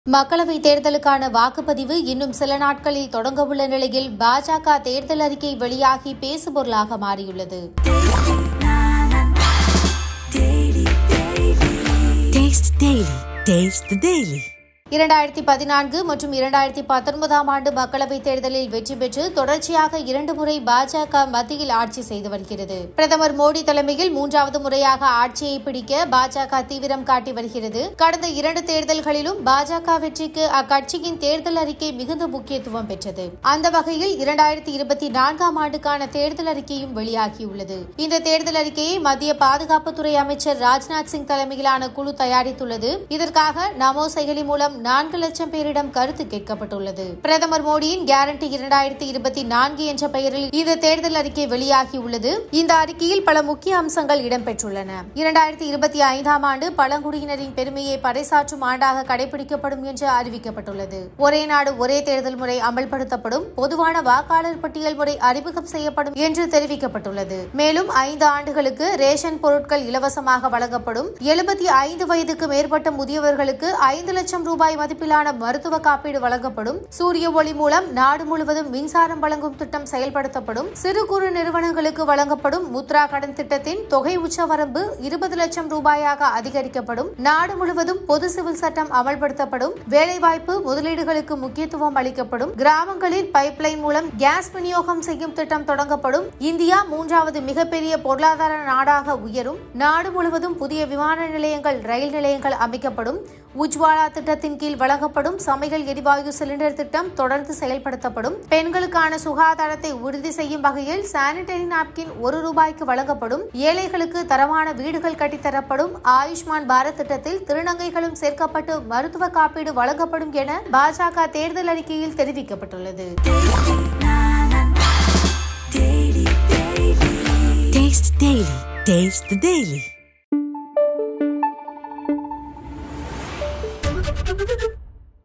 மக்களவை தேர்தலுக்கான வாக்குப்பதிவு இன்னும் சில நாட்களில் தொடங்கவுள்ள நிலையில் பாஜக தேர்தல் அறிக்கை வெளியாகி பேசுபொருளாக மாறியுள்ளது Taste Daily. Taste the Daily. இரண்டாயிரத்தி பதினான்கு மற்றும் இரண்டாயிரத்தி பத்தொன்பதாம் ஆண்டு மக்களவைத் தேர்தலில் வெற்றி பெற்று தொடர்ச்சியாக இரண்டு முறை பாஜக மத்தியில் ஆட்சி செய்து வருகிறது பிரதமர் மோடி தலைமையில் மூன்றாவது முறையாக ஆட்சியை பிடிக்க பாஜக தீவிரம் காட்டி வருகிறது கடந்த இரண்டு தேர்தல்களிலும் பாஜக வெற்றிக்கு அக்கட்சியின் தேர்தல் அறிக்கை மிகுந்த முக்கியத்துவம் பெற்றது அந்த வகையில் இரண்டாயிரத்தி இருபத்தி நான்காம் ஆண்டுக்கான தேர்தல் அறிக்கையும் வெளியாகியுள்ளது இந்த தேர்தல் அறிக்கையை மத்திய பாதுகாப்புத்துறை அமைச்சர் ராஜ்நாத் சிங் தலைமையிலான குழு தயாரித்துள்ளது இதற்காக நமோ செயலி மூலம் நான்கு லட்சம் பேரிடம் கருத்து கேட்கப்பட்டுள்ளது பிரதமர் மோடியின் கேரண்டி இரண்டாயிரத்தி இருபத்தி நான்கு என்ற பெயரில் இந்த தேர்தல் அறிக்கை வெளியாகியுள்ளது இந்த அறிக்கையில் பல முக்கிய அம்சங்கள் இடம்பெற்றுள்ளன இரண்டாயிரத்தி இருபத்தி ஐந்தாம் ஆண்டு பழங்குடியினரின் பெருமையை பறைசாற்றும் ஆண்டாக கடைபிடிக்கப்படும் என்று அறிவிக்கப்பட்டுள்ளது ஒரே நாடு ஒரே தேர்தல் முறை அமல்படுத்தப்படும் பொதுவான வாக்காளர் பட்டியல் முறை அறிமுகம் செய்யப்படும் என்று தெரிவிக்கப்பட்டுள்ளது மேலும் ஐந்து ஆண்டுகளுக்கு ரேஷன் பொருட்கள் இலவசமாக வழங்கப்படும் எழுபத்தி ஐந்து வயதுக்கு மேற்பட்ட முதியவர்களுக்கு ஐந்து லட்சம் ரூபாய் மதிப்பிலான மருத்துவ காப்பீடு வழங்கப்படும் சூரிய ஒளி மூலம் நாடு முழுவதும் மின்சாரம் வழங்கும் திட்டம் செயல்படுத்தப்படும் சிறு குறு நிறுவனங்களுக்கு வழங்கப்படும் முத்ரா கடன் திட்டத்தின் தொகை உச்சவரம்பு இருபது லட்சம் ரூபாயாக அதிகரிக்கப்படும் நாடு முழுவதும் பொது சிவில் சட்டம் அமல்படுத்தப்படும் வேலைவாய்ப்பு முதலீடுகளுக்கு முக்கியத்துவம் அளிக்கப்படும் கிராமங்களில் பைப்லைன் மூலம் கேஸ் விநியோகம் செய்யும் திட்டம் தொடங்கப்படும் இந்தியா மூன்றாவது மிகப்பெரிய பொருளாதார நாடாக உயரும் நாடு முழுவதும் புதிய விமான நிலையங்கள் ரயில் நிலையங்கள் அமைக்கப்படும் உஜ்வாலா திட்டத்தின் கீழ் வழங்கப்படும் சமையல் எரிவாயு சிலிண்டர் திட்டம் தொடர்ந்து செயல்படுத்தப்படும் பெண்களுக்கான சுகாதாரத்தை உறுதி செய்யும் வகையில் சானிடரி நாப்கின் ஒரு ரூபாய்க்கு வழங்கப்படும் ஏழைகளுக்கு தரமான வீடுகள் கட்டித்தரப்படும் ஆயுஷ்மான் பாரத் திட்டத்தில் திருநங்கைகளும் சேர்க்கப்பட்டு மருத்துவ காப்பீடு வழங்கப்படும் என பாஜக தேர்தல் அறிக்கையில் தெரிவிக்கப்பட்டுள்ளது Taste Daily. Taste the Daily.